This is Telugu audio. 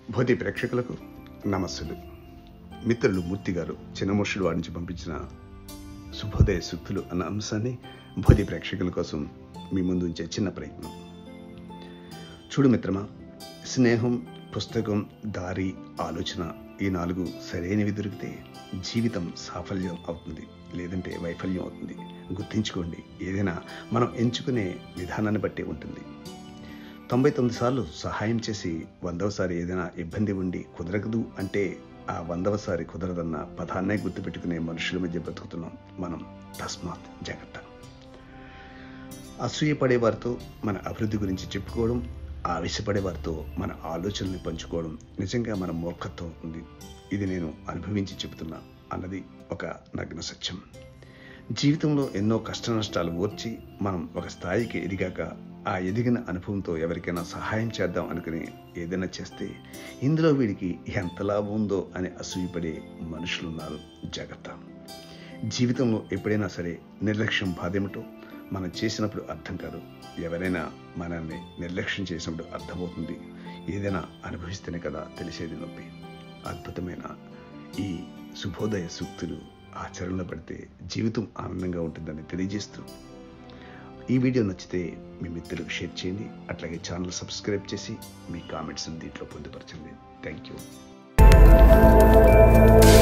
భోతి ప్రేక్షకులకు నమస్సులు మిత్రులు మూర్తి గారు చిన్నమోషుడు వాడి నుంచి పంపించిన శుభోదయ సూక్తులు అన్న అంశాన్ని భోతి ప్రేక్షకుల కోసం మీ ముందు ఉంచే చిన్న ప్రయత్నం చూడు మిత్రమా స్నేహం పుస్తకం దారి ఆలోచన ఈ నాలుగు సరైనవి దొరికితే జీవితం సాఫల్యం అవుతుంది లేదంటే వైఫల్యం అవుతుంది గుర్తించుకోండి ఏదైనా మనం ఎంచుకునే విధానాన్ని బట్టి ఉంటుంది తొంభై తొమ్మిది సార్లు సహాయం చేసి వందవసారి ఏదైనా ఇబ్బంది ఉండి కుదరగదు అంటే ఆ వందవసారి కుదరదన్న పదాన్నే గుర్తుపెట్టుకునే మనుషుల మధ్య బ్రతుకుతున్నాం మనం తస్మాత్ జాగ్రత్త అసూయపడే వారితో మన అభివృద్ధి గురించి చెప్పుకోవడం ఆవేశపడే వారితో మన ఆలోచనల్ని పంచుకోవడం నిజంగా మన మూర్ఖత్వం ఉంది ఇది నేను అనుభవించి చెబుతున్నా అన్నది ఒక నగ్న సత్యం జీవితంలో ఎన్నో కష్ట నష్టాలు ఓర్చి మనం ఒక స్థాయికి ఎదిగాక ఆ ఎదిగిన అనుభవంతో ఎవరికైనా సహాయం చేద్దాం అనుకుని ఏదైనా చేస్తే ఇందులో వీడికి ఎంత లాభం ఉందో అని అసూయపడే మనుషులున్నారు జాగ్రత్త జీవితంలో ఎప్పుడైనా సరే నిర్లక్ష్యం బాధేమిటో మనం చేసినప్పుడు అర్థం కాదు ఎవరైనా మనల్ని నిర్లక్ష్యం చేసినప్పుడు అర్థమవుతుంది ఏదైనా అనుభవిస్తేనే కదా తెలిసేది నొప్పి అద్భుతమైన ఈ శుభోదయ సూక్తులు ఆచరణలో పడితే జీవితం ఆనందంగా ఉంటుందని తెలియజేస్తూ ఈ వీడియో నచ్చితే మీ మిత్రులకు షేర్ చేయండి అట్లాగే ఛానల్ సబ్స్క్రైబ్ చేసి మీ కామెంట్స్ దీంట్లో పొందుపరచండి థ్యాంక్ యూ